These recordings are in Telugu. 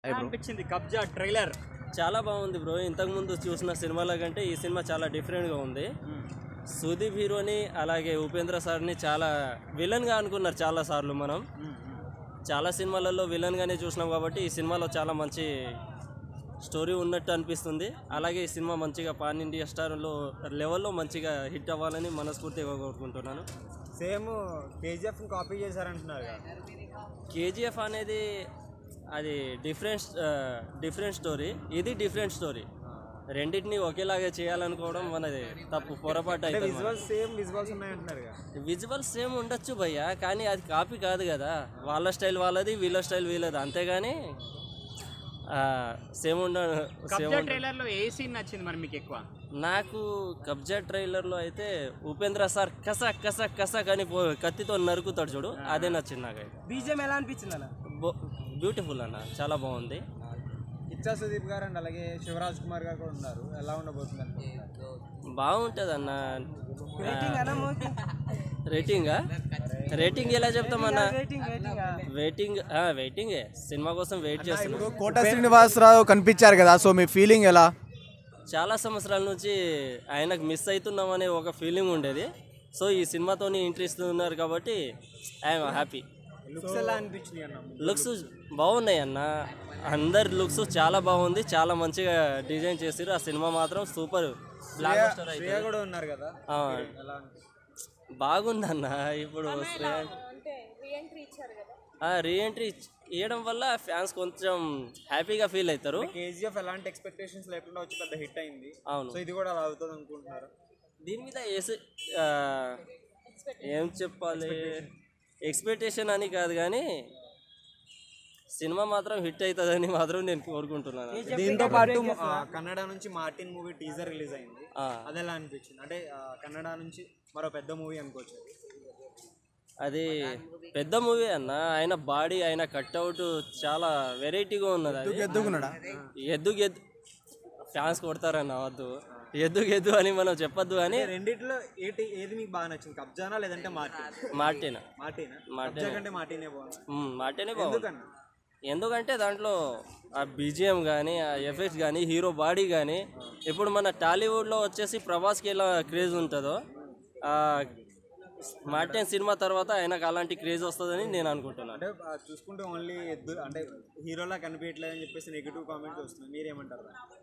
ఎలా అనిపించింది కబ్జా ట్రైలర్ చాలా బాగుంది బ్రో ఇంతకుముందు చూసిన సినిమాల కంటే ఈ సినిమా చాలా డిఫరెంట్గా ఉంది సుదీప్ హీరోని అలాగే ఉపేంద్ర సార్ని చాలా విలన్గా అనుకున్నారు చాలా సార్లు మనం చాలా సినిమాలలో విలన్గానే చూసినాం కాబట్టి ఈ సినిమాలో చాలా మంచి స్టోరీ ఉన్నట్టు అనిపిస్తుంది అలాగే ఈ సినిమా మంచిగా పాన్ ఇండియా స్టార్లో లెవెల్లో మంచిగా హిట్ అవ్వాలని మనస్ఫూర్తిగా కోరుకుంటున్నాను సేమ్ కేజీఎఫ్ కాపీ చేశారంటున్నారు కదా కేజీఎఫ్ అనేది అది డిఫరెంట్ డిఫరెంట్ స్టోరీ ఇది డిఫరెంట్ స్టోరీ రెండింటిని ఒకేలాగా చేయాలనుకోవడం మనది తప్పు పొరపాటు అంటే అయితే విజువల్స్ సేమ్ విజువల్స్ ఉన్నాయంటున్నారు కదా విజువల్స్ సేమ్ ఉండొచ్చు భయ్య కానీ అది కాపీ కాదు కదా వాళ్ళ స్టైల్ వాళ్ళది వీళ్ళ స్టైల్ వీళ్ళది అంతేగాని సేమ్ ఉండ సేమ్ కబ్జా ట్రైలర్ లో ఏ సీన్ నచ్చింది మరి మీకు ఎక్కువ నాకు కబ్జా ట్రైలర్లో అయితే ఉపేంద్ర సార్ కసక్ కసక్ కసక్ అని పో- కత్తితో నరుకుతాడు చూడు అదే నచ్చింది నాకైతే బీజేం ఎలా అనిపించింది అన్న బ్యూటిఫుల్ అన్న చాలా బాగుంది ఇచ్చా సుదీప్ గారు అండ్ అలాగే శివరాజ్ కుమార్ గారు కూడా ఉన్నారు ఎలా ఉండబోతుంది అనుకుంటున్నారు బాగుంటుంది అన్న రేటింగ్ అన్న మూవీకి రేటింగా రేటింగ్ ఎలా చెప్తామన్నా రేటింగ్ రేటింగ్ వెయిటింగ్ వెయిటింగే సినిమా కోసం వెయిట్ చేస్తున్నాం కోట శ్రీనివాసరావు కనిపించారు కదా సో మీ ఫీలింగ్ ఎలా చాలా సంవత్సరాల నుంచి ఆయనకు మిస్ అవుతున్నామనే ఒక ఫీలింగ్ ఉండేది సో ఈ సినిమాతోని ఇంట్రెస్ట్ ఉన్నారు కాబట్టి ఐఎమ్ హ్యాపీ లుక్స్ ఎలా అనిపించింది అన్న లుక్స్ బాగున్నాయి అన్న అందరి లుక్స్ చాలా బాగుంది చాలా మంచిగా డిజైన్ చేసారు ఆ సినిమా మాత్రం సూపర్ బ్లాక్ బస్టర్ అయితే ప్రియా కూడా ఉన్నారు కదా ఆ, ఎలా అనిపించింది బాగుందన్న ఇప్పుడు అంటే రీఎంట్రీ ఇచ్చారు కదా రీఎంట్రీ ఇవ్వడం వల్ల ఫ్యాన్స్ కొంచెం హ్యాపీగా ఫీల్ అవుతారు కేజీఎఫ్ ఎలాంటి ఎక్స్పెక్టేషన్స్ లేకుండా వచ్చి పెద్ద హిట్ అయింది అవును సో ఇది కూడా అలా అవుతుంది అనుకుంటున్నారు దీని మీద ఏసి ఆ, ఏం చెప్పాలి ఎక్స్పెక్టేషన్ అని కాదు కానీ సినిమా మాత్రం హిట్ అవుతుందని మాత్రం నేను కోరుకుంటున్నాను దీంతో పాటు ఆ, కన్నడ నుంచి మార్టిన్ మూవీ టీజర్ రిలీజ్ అయింది ఆ, అది ఎలా అనిపించింది అంటే ఆ, కన్నడ నుంచి మరో పెద్ద మూవీ అనుకోవచ్చు అది. అది పెద్ద మూవీ అన్న ఆయన బాడీ ఆయన కట్అవుట్ చాలా వెరైటీగా ఉన్నది అది ఎద్దుకున్నాడా ఎద్దు గెద్దు ఫ్యాన్స్ కొడతారన్న వద్దు ఎద్దు గెద్దు అని మనం చెప్పొద్దు కానీ అంటే రెండిట్లో ఏటి ఏది మీకు బాగా నచ్చింది కబ్జానా లేదంటే మార్టిన్ మార్టిన్ మార్టినా మార్టినే. కబ్జా కంటే మార్టినే బాగుంది మ్, మార్టినే బాగుంది ఎందుకన్నా ఎందుకంటే దాంట్లో ఆ బీజిఎం కానీ ఆ ఎఫెక్ట్స్ కానీ హీరో బాడీ కానీ ఇప్పుడు మన టాలీవుడ్లో వచ్చేసి ప్రభాస్కి ఎలా క్రేజ్ ఉంటుందో ఆ మార్టిన్ సినిమా తర్వాత ఆయనకు అలాంటి క్రేజ్ వస్తుందని నేను అనుకుంటున్నాను అంటే ఆ, చూసుకుంటే ఓన్లీ ఎద్దు అంటే హీరోలా కనిపించట్లేదు అని చెప్పేసి నెగిటివ్ కామెంట్స్ వస్తున్నాయి మీరేమంటారు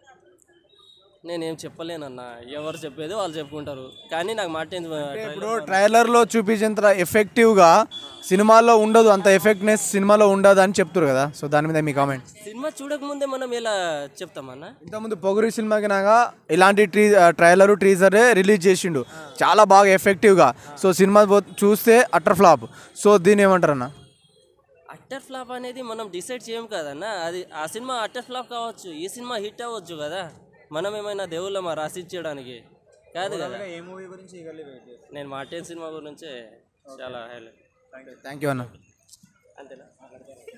నేనేం చెప్పలేనన్న ఎవరు చెప్పేది వాళ్ళు చెప్పుకుంటారు కానీ నాకు మార్టిన్ ఇప్పుడు ట్రైలర్లో చూపించేంత ఎఫెక్టివ్గా సినిమాలో ఉండదు అంత ఎఫెక్ట్నెస్ సినిమాలో ఉండదు అని చెప్తారు కదా సో దాని మీద మీ కామెంట్ సినిమా చూడకముందే మనం ఎలా చెప్తామన్నా ఇంతకుముందు పొగరి సినిమాకి నాగా ఇలాంటి ట్రీ ట్రైలర్ టీజరే రిలీజ్ చేసిండు చాలా బాగా ఎఫెక్టివ్గా సో సినిమా పో- చూస్తే అటర్ ఫ్లాప్ సో దీన్ని ఏమంటారన్న అట్టర్ ఫ్లాప్ అనేది మనం డిసైడ్ చేయం కదన్నా అది ఆ సినిమా అట్టర్ ఫ్లాప్ కావచ్చు ఈ సినిమా హిట్ అవ్వచ్చు కదా మనం ఏమైనా దేవుళ్ళమా రాసిచ్చేయడానికి కాదు కదా ఏ మూవీ గురించి ఈగర్లీ వెయిట్ చేస్తారు నేను మార్టిన్ సినిమా గురించి చాలా హైలైట్ థ్యాంక్ యూ అన్న అంతేనా